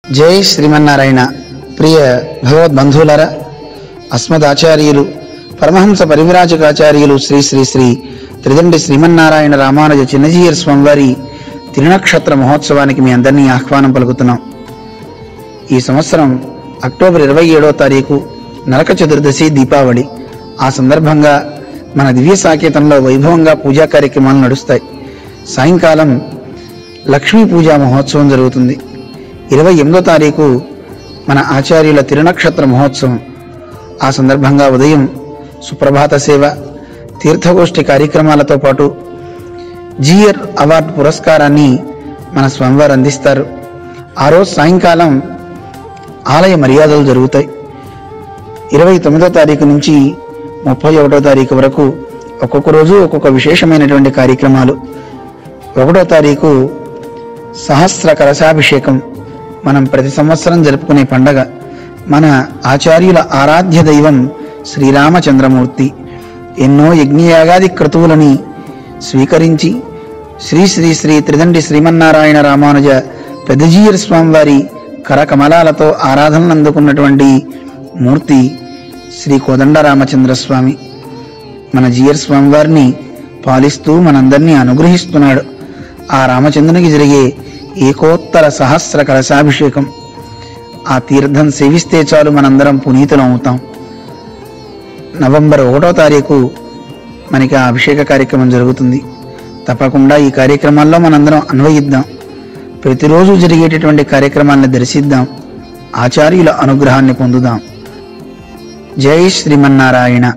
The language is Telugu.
జై శ్రీమన్నారాయణ ప్రియ భగవద్బంధువులారా అస్మదాచార్యులు పరమహంస పరివిరాజకాచార్యులు శ్రీ శ్రీ శ్రీ త్రిదండి శ్రీమన్నారాయణ రామానుజ చిన్నజీయర్ స్వామివారి తిరునక్షత్ర మహోత్సవానికి మీ అందరినీ ఆహ్వానం పలుకుతున్నాం ఈ సంవత్సరం అక్టోబర్ ఇరవై ఏడో తారీఖు నరక చతుర్దశి దీపావళి ఆ సందర్భంగా మన దివ్య సాకేతంలో వైభవంగా పూజా కార్యక్రమాలు నడుస్తాయి సాయంకాలం లక్ష్మీ పూజా మహోత్సవం జరుగుతుంది ఇరవై ఎనిమిదో తారీఖు మన ఆచార్యుల తిరునక్షత్ర మహోత్సవం ఆ సందర్భంగా ఉదయం సుప్రభాత సేవ తీర్థగోష్ఠి కార్యక్రమాలతో పాటు జియర్ అవార్డు పురస్కారాన్ని మన స్వామివారు అందిస్తారు ఆ రోజు సాయంకాలం ఆలయ మర్యాదలు జరుగుతాయి ఇరవై తొమ్మిదో తారీఖు నుంచి ముప్పై ఒకటో తారీఖు వరకు ఒక్కొక్క రోజు ఒక్కొక్క విశేషమైనటువంటి కార్యక్రమాలు ఒకటో తారీఖు సహస్ర కలశాభిషేకం మనం ప్రతి సంవత్సరం జరుపుకునే పండగ మన ఆచార్యుల ఆరాధ్య దైవం శ్రీరామచంద్రమూర్తి ఎన్నో యజ్ఞయాగాది క్రతువులని స్వీకరించి శ్రీ శ్రీ శ్రీ త్రిదండి శ్రీమన్నారాయణ రామానుజ పెద్దజీయర్ స్వామివారి కరకమలాలతో ఆరాధనలు అందుకున్నటువంటి మూర్తి శ్రీ కోదండ రామచంద్ర స్వామి మన జీయర్ స్వామి వారిని పాలిస్తూ మనందరినీ అనుగ్రహిస్తున్నాడు ఆ రామచంద్రునికి జరిగే ఏకోత్తర సహస్ర కలశాభిషేకం ఆ తీర్థం సేవిస్తే చాలు మనందరం పునీతులం అవుతాం నవంబర్ ఒకటో తారీఖు మనకి ఆ అభిషేక కార్యక్రమం జరుగుతుంది తప్పకుండా ఈ కార్యక్రమాల్లో మనందరం అన్వయిద్దాం ప్రతిరోజు జరిగేటటువంటి కార్యక్రమాలను దర్శిద్దాం ఆచార్యుల అనుగ్రహాన్ని పొందుదాం జై శ్రీమన్నారాయణ